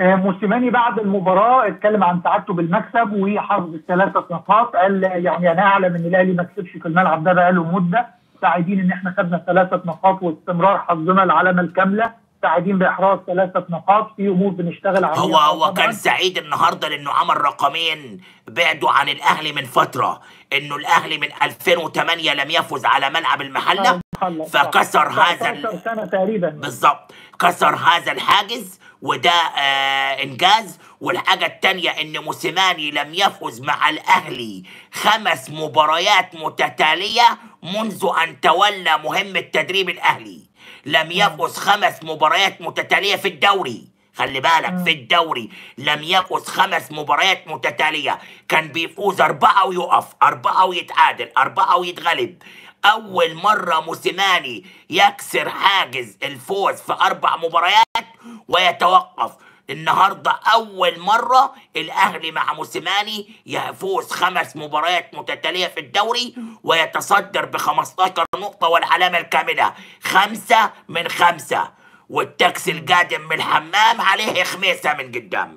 آه، موسيماني بعد المباراه اتكلم عن سعادته بالمكسب وحظ الثلاثه نقاط قال يعني انا اعلم ان الاهلي ما كسبش في الملعب ده بقاله مده سعيدين ان احنا خدنا ثلاثه نقاط واستمرار حظنا العلامه الكامله سعيدين باحراز ثلاثه نقاط في امور بنشتغل عليها هو هو كان سعيد النهارده لانه عمل رقمين بعدوا عن الاهلي من فتره انه الاهلي من 2008 لم يفز على ملعب المحله فكسر هذا سنه تقريبا بالظبط كسر هذا الحاجز وده آه انجاز والحاجه الثانيه ان موسيماني لم يفز مع الاهلي خمس مباريات متتاليه منذ ان تولى مهمه تدريب الاهلي لم يفز خمس مباريات متتاليه في الدوري خلي بالك في الدوري لم يفز خمس مباريات متتالية كان بيفوز أربعة ويقف أربعة ويتعادل أربعة ويتغلب أول مرة موسيماني يكسر حاجز الفوز في أربع مباريات ويتوقف النهارده اول مره الاهلي مع موسيماني يفوز خمس مباريات متتاليه في الدوري ويتصدر ب 15 نقطه والعلامه الكامله خمسه من خمسه والتاكسي القادم من الحمام عليه خميسه من قدام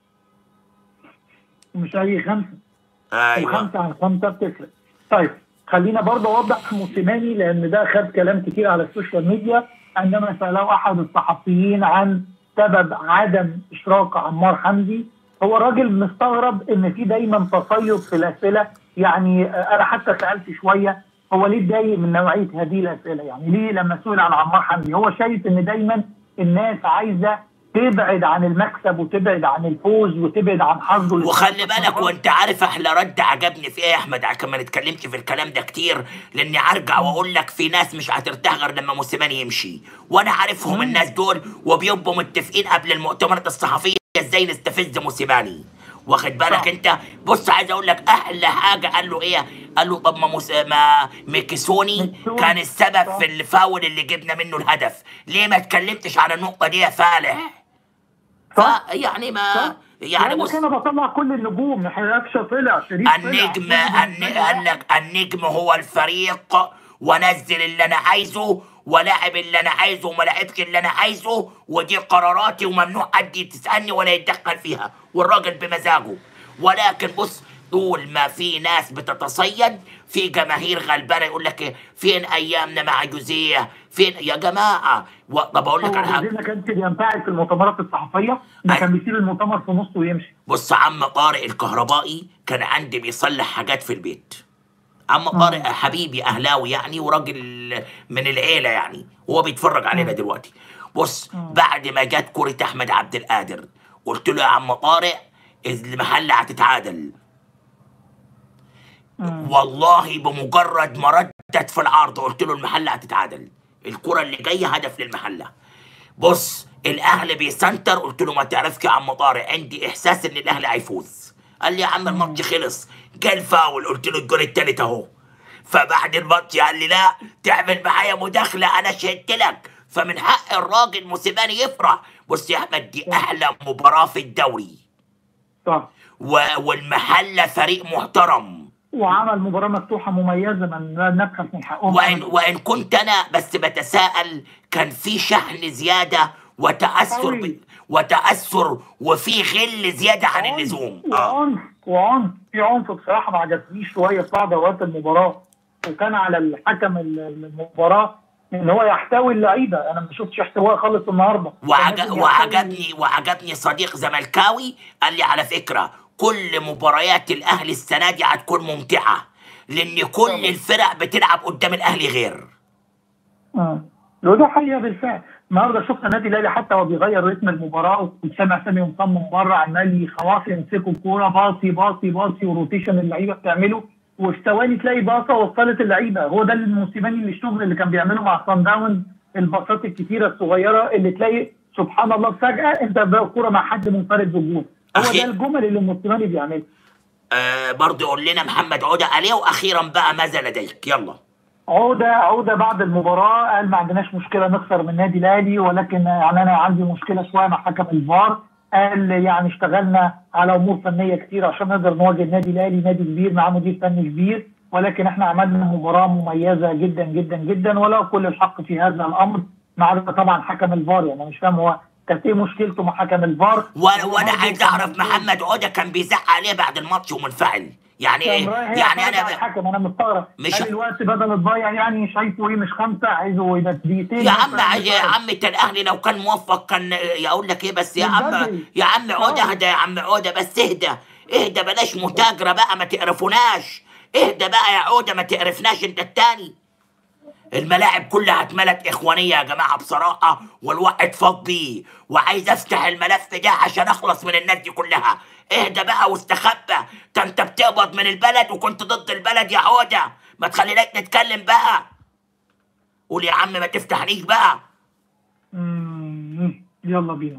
مش اي خمسه ايوه وخمسه عن خمسه بتفرق طيب خلينا برضه اوضح موسيماني لان ده خد كلام كتير على السوشيال ميديا عندما سالوه احد الصحفيين عن سبب عدم اشراك عمار حمدي هو راجل مستغرب ان في دايما تصيد في الاسئله يعني انا حتى سالت شويه هو ليه اتضايق من نوعيه هذه الاسئله يعني ليه لما سئل عن عمار حمدي هو شايف ان دايما الناس عايزه تبعد عن المكسب وتبعد عن الفوز وتبعد عن حظه وخلي بالك وانت عارف احلى رد عجبني في ايه يا احمد عشان ما نتكلمش في الكلام ده كتير لاني ارجع واقول لك في ناس مش هترتاح غير لما موسيماني يمشي وانا عارفهم الناس دول وبيبقوا متفقين قبل المؤتمرات الصحفيه ازاي نستفز موسيماني واخد بالك صح. انت بص عايز اقول لك احلى حاجه قال له ايه قال له طب ما, موس... ما ميكيسوني ميكيسوني. كان السبب صح. في الفاول اللي جبنا منه الهدف ليه ما اتكلمتش على النقطه دي يا فالح صح. يعني ما صح. يعني بص بص انا بطلع كل النجوم قفشه طلع شريف طلع النجم نجم الن- قال لك النجم هو الفريق ونزل اللي انا عايزه ولاعب اللي انا عايزه وما لعبش اللي انا عايزه ودي قراراتي وممنوع حد تسالني ولا يتدخل فيها والراجل بمزاجه ولكن بص طول ما في ناس بتتصيد في جماهير غلبانه يقول لك إيه، فين ايامنا مع جوزيه فين يا جماعه و- طب اقول لك على هو حاجه ما كانش بينفعل في المؤتمرات الصحفيه ده أي. كان بيسيب المؤتمر في نصه ويمشي بص عم طارق الكهربائي كان عندي بيصلح حاجات في البيت عم طارق حبيبي اهلاوي يعني وراجل من العيله يعني هو بيتفرج علينا دلوقتي بص بعد ما جت كرة احمد عبد القادر قلت له يا عم طارق المحله هتتعادل والله بمجرد ما ردت في العارضه قلت له المحله هتتعادل الكره اللي جايه هدف للمحله بص الاهلي بيسنتر قلت له ما تعرفش يا عم طارق عندي احساس ان الاهلي هيفوز قال لي يا عم الماتش خلص جه الفاول قلت له الجول التالت اهو فبعد الماتش قال لي لا تعمل معايا مداخله انا شهدت لك فمن حق الراجل موسيماني يفرح بص يا احمد دي احلى مباراه في الدوري صح و... والمحله فريق محترم وعمل مباراه مفتوحه مميزه من لا نبخس من حقهم وان وان كنت انا بس بتساءل كان في شحن زياده وتاثر ب... قوي. وتاثر وفي غل زياده عن اللزوم اه وعنف وعنف في عنف بصراحه ما عجبنيش شويه في بعض اوقات المباراه وكان على الحكم ال- المباراه ان هو يحتوي اللعيبه انا ما شفتش احتواء خالص النهارده وعج... كان لازم وعجبني وعجبني صديق زملكاوي قال لي على فكره كل مباريات الاهلي السنه دي هتكون ممتعه لان كل الفرق بتلعب قدام الاهلي غير اه وده حقيقه بالفعل النهارده شفنا النادي الاهلي حتى هو بيغير رتم المباراه وسامع سامي مصمم بره عمال خلاص يمسكوا الكوره باصي باصي باصي وروتيشن اللعيبه بتعمله وفي ثواني تلاقي باصه وصلت اللعيبه هو ده الموسيماني اللي الشغل اللي كان بيعمله مع صن داونز الباصات الكتيره الصغيره اللي تلاقي سبحان الله فجاه انت الكوره مع حد منفرد بالجول هو أخي- ده الجمل اللي الموسيماني بيعملها آه برضه قول لنا محمد عوده عليه واخيرا بقى ماذا لديك يلا عودة عودة بعد المباراة قال ما عندناش مشكلة نخسر من النادي الأهلي ولكن يعني أنا عندي مشكلة شوية مع حكم الفار قال يعني اشتغلنا على أمور فنية كتير عشان نقدر نواجه النادي الأهلي نادي كبير معاه مدير فني كبير ولكن احنا عملنا مباراة مميزة جدا جدا جدا وله كل الحق في هذا الأمر ما عدا طبعا حكم الفار يعني أنا مش فاهم هو كانت ايه مشكلته مع حكم الفار وانا هو وانا برضه عايز كان اعرف مسؤول. محمد عوده كان بيزعق عليه بعد الماتش ومنفعل يعني كان ايه رايح يعني يعترض على انا الحكم انا مستغرب مش- قال الوقت بدل تضيع يعني شايفه ايه مش خمسه عايزه يبقى دقيقتين يا عم مثلاً. يا عم انت الاهلي لو كان موفق كان يقول لك ايه بس يا من عم بدري. يا عم عوده آه. اهدى يا عم عوده بس اهدى اهدى بلاش متاجره بقى ما تقرفوناش اهدى بقى يا عوده ما تقرفناش انت التاني الملاعب كلها اتملت اخوانيه يا جماعه بصراحه والواحد فاض بيه وعايز افتح الملف ده عشان اخلص من الناس دي كلها اهدى بقى واستخبى ده انت بتقبض من البلد وكنت ضد البلد يا عوده ما تخليناش نتكلم بقى قول يا عم ما تفتحنيش بقى مم، يلا بينا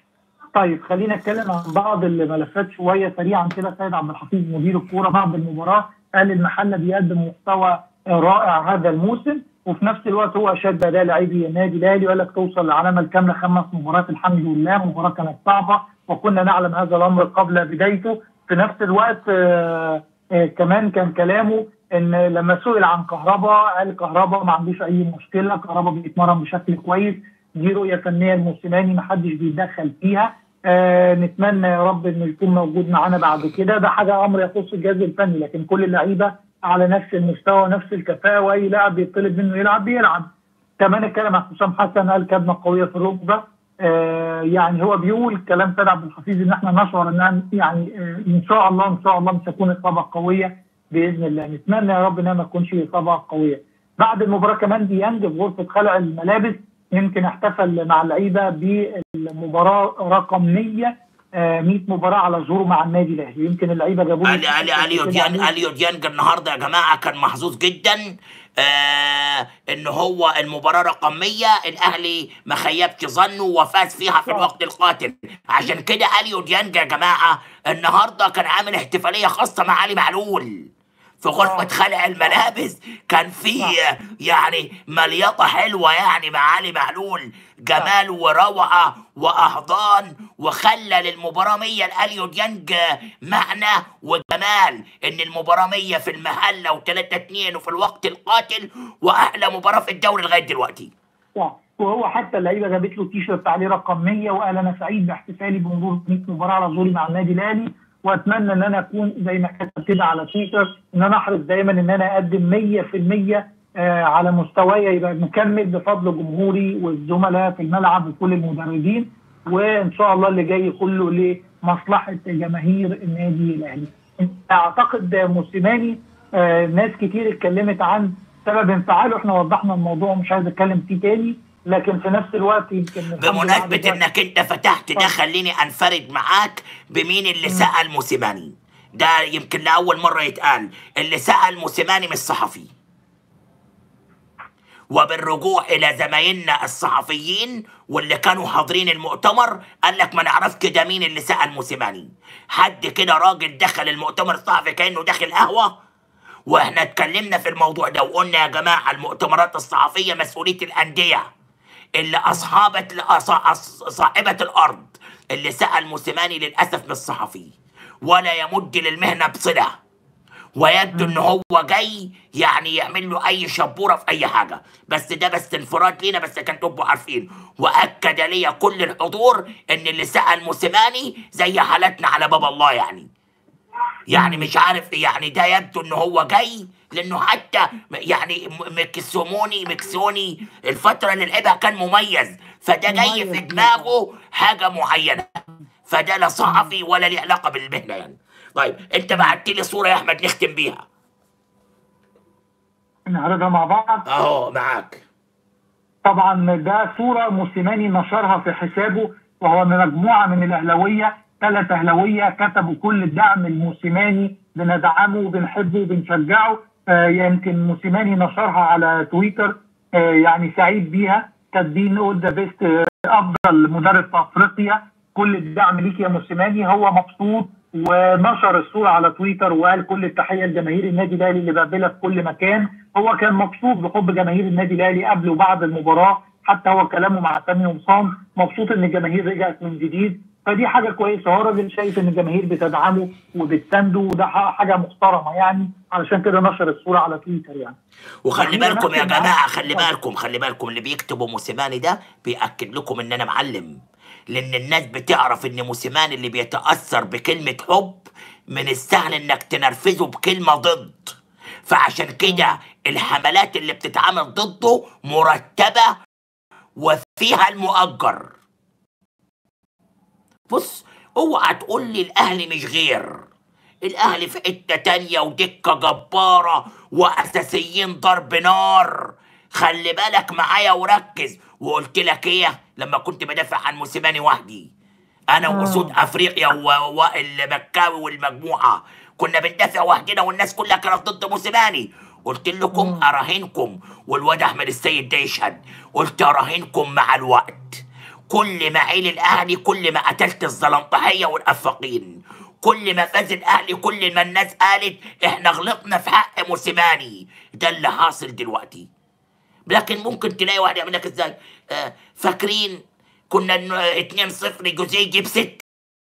طيب خلينا نتكلم عن بعض الملفات شويه سريعا كده سيد عبد الحفيظ مدير الكوره بعد المباراه قال المحله بيقدم محتوى رائع هذا الموسم وفي نفس الوقت هو اشاد باداء لاعبي النادي الاهلي وقال لك توصل للعلامه الكامله خمس مباريات الحمد لله مباراه كانت صعبه وكنا نعلم هذا الامر قبل بدايته في نفس الوقت آه آه كمان كان كلامه ان لما سئل عن كهربا قال كهربا ما عندوش اي مشكله كهربا بيتمرن بشكل كويس دي رؤيه فنيه الموسيماني ما حدش بيتدخل فيها آه نتمنى يا رب انه يكون موجود معانا بعد كده ده حاجه امر يخص الجهاز الفني لكن كل اللعيبه على نفس المستوى ونفس الكفاءه واي لاعب بيطلب منه يلعب بيلعب كمان اتكلم عن حسام حسن قال كدمه قويه في الركبه آه يعني هو بيقول كلام سيد عبد الحفيظ ان احنا نشعر ان يعني آه ان شاء الله ان شاء الله مش هتكون اصابه قويه باذن الله نتمنى يا رب انها ما تكونش اصابه قويه بعد المباراه كمان ديانج في غرفه خلع الملابس يمكن احتفل مع اللعيبه بالمباراه رقم 100 آه 100 مباراه على ظهوره مع النادي الاهلي يمكن اللعيبه جابوا له علي علي اليو ديانج اليو ديانج النهارده يا جماعه كان محظوظ جدا آه ان هو المباراه رقم 100 الاهلي ما خيبش ظنه وفاز فيها في صح. الوقت القاتل عشان كده اليو ديانج يا جماعه النهارده كان عامل احتفاليه خاصه مع علي معلول في غرفة صح. خلع الملابس كان في صح. يعني مليطة حلوة يعني مع علي معلول جمال وروعة وأحضان وخلى للمباراة 100 الأليو ديانج معنى وجمال إن المباراة 100 في المحلة و3 2 وفي الوقت القاتل وأحلى مباراة في الدوري لغاية دلوقتي صح وهو حتى اللعيبه جابت له تيشيرت عليه رقم 100 وقال انا سعيد باحتفالي بمرور 100 مباراه على ظهوري مع النادي الاهلي واتمنى ان انا اكون زي ما كتب كده على تويتر ان انا احرص دايما ان انا اقدم 100% آه على مستواي يبقى مكمل بفضل جمهوري والزملاء في الملعب وكل المدربين وان شاء الله اللي جاي كله لمصلحه جماهير النادي الاهلي. اعتقد موسيماني آه ناس كتير اتكلمت عن سبب انفعاله احنا وضحنا الموضوع مش عايز اتكلم فيه تاني لكن في نفس الوقت يمكن الحمد لله بمناسبة دلوقتي- إنك أنت فتحت ده آه. خليني أنفرد معاك بمين اللي سأل موسيماني ده يمكن لأول مرة يتقال اللي سأل موسيماني مش صحفي وبالرجوع الى زمايلنا الصحفيين واللي كانوا حاضرين المؤتمر قال لك ما نعرف كده مين اللي سال موسيماني حد كده راجل دخل المؤتمر الصحفي كانه داخل قهوه واحنا اتكلمنا في الموضوع ده وقلنا يا جماعه المؤتمرات الصحفيه مسؤوليه الانديه اللي اصحابت لأص- أص- صاحبه الارض اللي سال موسيماني للاسف مش صحفي ولا يمد للمهنه بصله ويبدو ان هو جاي يعني يعمل له اي شبوره في اي حاجه بس ده بس انفراد لينا بس كان تبقوا عارفين واكد لي كل الحضور ان اللي سال موسيماني زي حالتنا على باب الله يعني يعني مش عارف يعني ده يبدو ان هو جاي لانه حتى يعني م- مكسوموني مكسوني الفتره اللي لعبها كان مميز فده جاي في مميز. دماغه حاجه معينه فده لا صحفي ولا ليه علاقه بالمهنه يعني طيب انت بعت لي صوره يا احمد نختم بيها نعرضها مع بعض اهو معاك طبعا ده صوره موسيماني نشرها في حسابه وهو من مجموعه من الاهلاويه ثلاث اهلاويه كتبوا كل الدعم الموسيماني بندعمه وبنحبه وبنشجعه آه يمكن موسيماني نشرها على تويتر آه يعني سعيد بيها كاتبين اول ذا بيست افضل مدرب في افريقيا كل الدعم ليك يا موسيماني هو مبسوط ونشر الصوره على تويتر وقال كل التحيه لجماهير النادي الاهلي اللي بقابلها في كل مكان هو كان مبسوط بحب جماهير النادي الاهلي قبل وبعد المباراه حتى هو كلامه مع سامي قمصان مبسوط ان الجماهير رجعت من جديد فدي حاجه كويسه هو راجل شايف ان الجماهير بتدعمه وبتسنده وده ح- حاجه محترمه يعني علشان كده نشر الصوره على تويتر يعني وخلي خلينا بالكم يا نختم جماعه معاك. خلي بالكم خلي بالكم اللي بيكتبوا موسيماني ده بياكد لكم ان انا معلم لان الناس بتعرف ان موسيماني اللي بيتاثر بكلمه حب من السهل انك تنرفزه بكلمه ضد فعشان كده الحملات اللي بتتعمل ضده مرتبه وفيها المؤجر بص اوعى تقول لي الاهلي مش غير الاهلي في حته تانية ودكه جباره واساسيين ضرب نار خلي بالك معايا وركز وقلت لك ايه لما كنت بدافع عن موسيماني وحدي انا آه. واسود افريقيا و- وائل مكاوي والمجموعه كنا بندافع وحدنا والناس كلها كانت ضد موسيماني قلت لكم مم. اراهنكم والواد احمد السيد ده يشهد قلت اراهنكم مع الوقت كل ما عيل الاهلي كل ما قتلت الزلنطحيه والافاقين كل ما فاز الاهلي كل ما الناس قالت احنا غلطنا في حق موسيماني ده اللي حاصل دلوقتي لكن ممكن تلاقي واحد يعمل لك ازاي آه فاكرين كنا ن- 2 0 جوزيه يجيب 6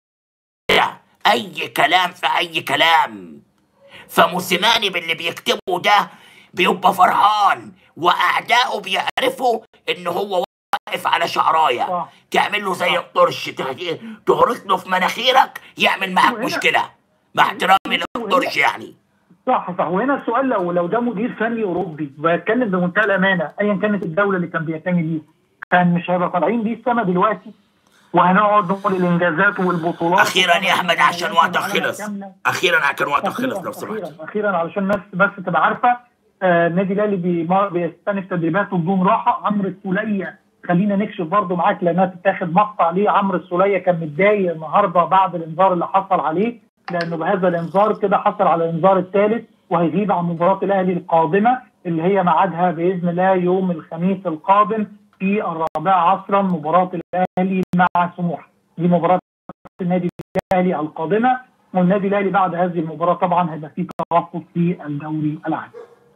اي كلام في اي كلام فموسيماني باللي بيكتبه ده بيبقى فرحان واعدائه بيعرفوا ان هو واقف على شعرايه صح. تعمل له زي صح. الطرش تهدي- تهرس له في مناخيرك يعمل معاك وهنا- مشكله مع احترامي للطرش يعني صح صح وهنا السؤال لو لو ده مدير فني اوروبي بتكلم بمنتهى الامانه ايا كانت الدوله اللي كان بينتمي ليها كان مش هيبقى طالعين بيه السما دلوقتي وهنقعد نقول الانجازات والبطولات اخيرا يا احمد عشان وقتك والعالم خلص كاملة. اخيرا عشان وقتك خلص اخيرا لو سمحت اخيرا اخيرا علشان الناس بس تبقى عارفه آه، النادي الاهلي بيمر- بيستنف تدريباته بدون راحه عمرو السوليه خلينا نكشف برضه معاك لانها تتاخد مقطع ليه عمرو السوليه كان متضايق النهارده بعد الانذار اللي حصل عليه لانه بهذا الانذار كده حصل على الانذار الثالث وهيغيب عن مباراه الاهلي القادمه اللي هي ميعادها باذن الله يوم الخميس القادم في الرابعه عصرا مباراه الاهلي مع سموحه دي مباراه النادي الاهلي القادمه والنادي الاهلي بعد هذه المباراه طبعا هيبقى فيه توقف في الدوري العام.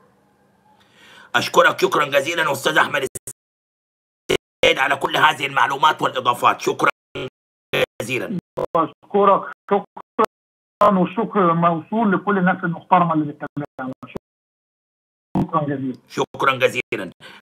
اشكرك شكرا جزيلا استاذ احمد السيد على كل هذه المعلومات والاضافات شكرا جزيلا بشكرك شكرا والشكر موصول لكل الناس المحترمه اللي بتتابعنا. شكرا جزيلا. شكرا جزيلا